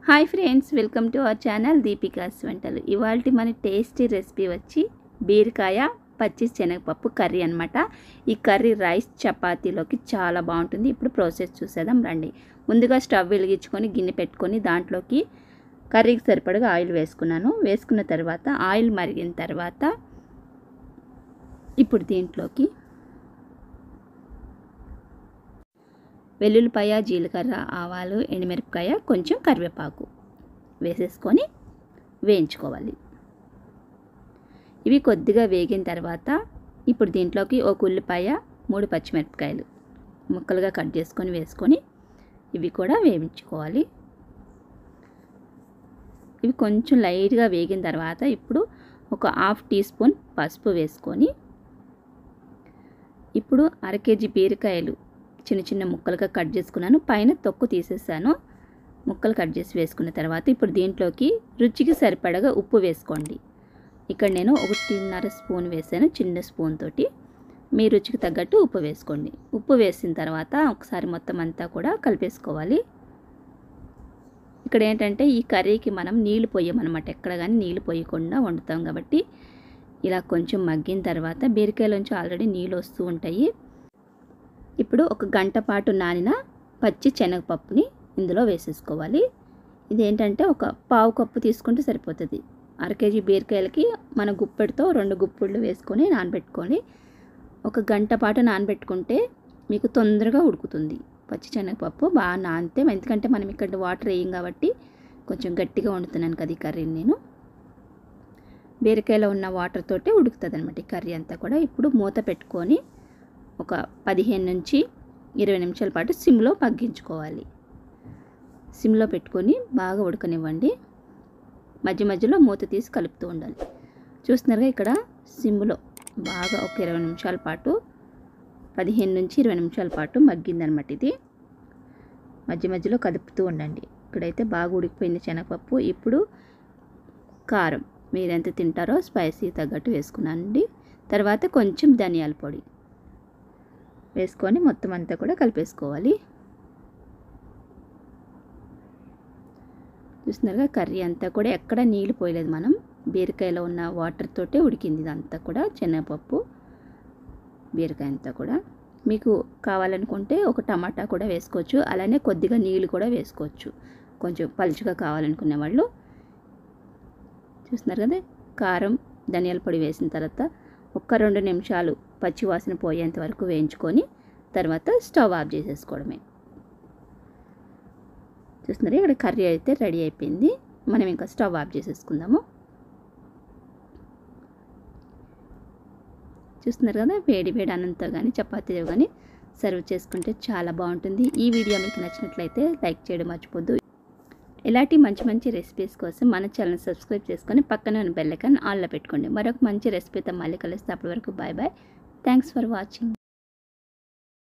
hi friends welcome to our channel Deepika's వంటలు ఇవాళ మన టేస్టీ రెసిపీ వచ్చి బీరకాయ పచ్చి శనగపప్పు కర్రీ అనమాట ఈ కర్రీ రైస్ చపాతీలోకి చాలా బాగుంటుంది ఇప్పుడు ప్రాసెస్ చూసేద్దాం రండి ముందుగా స్టవ్ వెలిగించుకొని గిన్నె పెట్టుకొని దాంట్లోకి కర్రీకి సరిపడగా ఆయిల్ వేసుకున్నాను వేసుకున్న తర్వాత ఆయిల్ మరిగిన తర్వాత ఇప్పుడు దీంట్లోకి వెల్లుల్లిపాయ జీలకర్ర ఆవాలు ఎండుమిరపకాయ కొంచెం కరివేపాకు వేసేసుకొని వేయించుకోవాలి ఇవి కొద్దిగా వేగిన తర్వాత ఇప్పుడు దీంట్లోకి ఒక ఉల్లిపాయ మూడు పచ్చిమిరపకాయలు ముక్కలుగా కట్ చేసుకొని వేసుకొని ఇవి కూడా వేయించుకోవాలి ఇవి కొంచెం లైట్గా వేగిన తర్వాత ఇప్పుడు ఒక హాఫ్ టీ స్పూన్ పసుపు వేసుకొని ఇప్పుడు అర కేజీ బీరకాయలు చిన్న చిన్న ముక్కలుగా కట్ చేసుకున్నాను పైన తొక్కు తీసేసాను ముక్కలు కట్ చేసి వేసుకున్న తర్వాత ఇప్పుడు దీంట్లోకి రుచికి సరిపడగా ఉప్పు వేసుకోండి ఇక్కడ నేను ఒకటిన్నర స్పూన్ వేసాను చిన్న స్పూన్ తోటి మీ రుచికి తగ్గట్టు ఉప్పు వేసుకోండి ఉప్పు వేసిన తర్వాత ఒకసారి మొత్తం అంతా కూడా కలిపేసుకోవాలి ఇక్కడ ఏంటంటే ఈ కర్రీకి మనం నీళ్ళు పోయమన్నమాట ఎక్కడ కానీ నీళ్ళు పోయకుండా వండుతాం కాబట్టి ఇలా కొంచెం మగ్గిన తర్వాత బీరకాయలోంచి ఆల్రెడీ నీళ్ళు వస్తూ ఉంటాయి ఇప్పుడు ఒక గంట పాటు నానిన పచ్చి శనగపప్పుని ఇందులో వేసేసుకోవాలి ఇదేంటంటే ఒక పావు కప్పు తీసుకుంటే సరిపోతుంది అర కేజీ బీరకాయలకి మన గుప్పెడితో రెండు గుప్పిళ్ళు వేసుకొని నానబెట్టుకొని ఒక గంట పాటు నానబెట్టుకుంటే మీకు తొందరగా ఉడుకుతుంది పచ్చి శనగపప్పు బాగా నానితే ఎందుకంటే మనం ఇక్కడ వాటర్ వేయం కాబట్టి కొంచెం గట్టిగా వండుతున్నాను కదా ఈ కర్రీని నేను బీరకాయలో ఉన్న వాటర్ తోటే ఉడుకుతుంది అనమాట ఈ కర్రీ అంతా కూడా ఇప్పుడు మూత పెట్టుకొని ఒక పదిహేను నుంచి ఇరవై నిమిషాల పాటు సిమ్లో మగ్గించుకోవాలి సిమ్లో పెట్టుకొని బాగా ఉడకనివ్వండి మధ్య మధ్యలో మూత తీసి కలుపుతూ ఉండాలి చూస్తున్నారుగా ఇక్కడ సిమ్లో బాగా ఒక ఇరవై నిమిషాల పాటు పదిహేను నుంచి ఇరవై నిమిషాల పాటు మగ్గిందనమాట ఇది మధ్య మధ్యలో కదుపుతూ ఉండండి ఇక్కడైతే బాగా ఉడికిపోయింది శనగపప్పు ఇప్పుడు కారం మీరు ఎంత తింటారో స్పైసీ తగ్గట్టు వేసుకున్నానండి తర్వాత కొంచెం ధనియాల పొడి వేసుకొని మొత్తం అంతా కూడా కలిపేసుకోవాలి చూస్తున్నారుగా కర్రీ అంతా కూడా ఎక్కడ నీళ్ళు పోయలేదు మనం బీరకాయలో ఉన్న వాటర్ తోటే ఉడికింది ఇదంతా కూడా శనగపప్పు బీరకాయ అంతా కూడా మీకు కావాలనుకుంటే ఒక టమాటా కూడా వేసుకోవచ్చు అలానే కొద్దిగా నీళ్ళు కూడా వేసుకోవచ్చు కొంచెం పలుచుగా కావాలనుకునే వాళ్ళు చూస్తున్నారు కదా కారం ధనియాల పొడి వేసిన తర్వాత ఒక్క రెండు నిమిషాలు పచ్చి వాసన పోయేంత వరకు వేయించుకొని తర్వాత స్టవ్ ఆఫ్ చేసేసుకోవడమే చూస్తున్నారు ఇక్కడ కర్రీ అయితే రెడీ అయిపోయింది మనం ఇంకా స్టవ్ ఆఫ్ చేసేసుకుందాము చూస్తున్నారు కదా వేడి వేడి అన్నంతో కానీ చపాతీతో కానీ సర్వ్ చేసుకుంటే చాలా బాగుంటుంది ఈ వీడియో మీకు నచ్చినట్లయితే లైక్ చేయడం మర్చిపోద్దు ఇలాంటి మంచి మంచి రెసిపీస్ కోసం మన ఛానల్ సబ్స్క్రైబ్ చేసుకొని పక్కనే ఉన్న బెల్ ఐకాన్ ఆన్లో పెట్టుకోండి మరొక మంచి రెసిపీతో మళ్ళీ కలుస్తే అప్పటి వరకు bye bye thanks for watching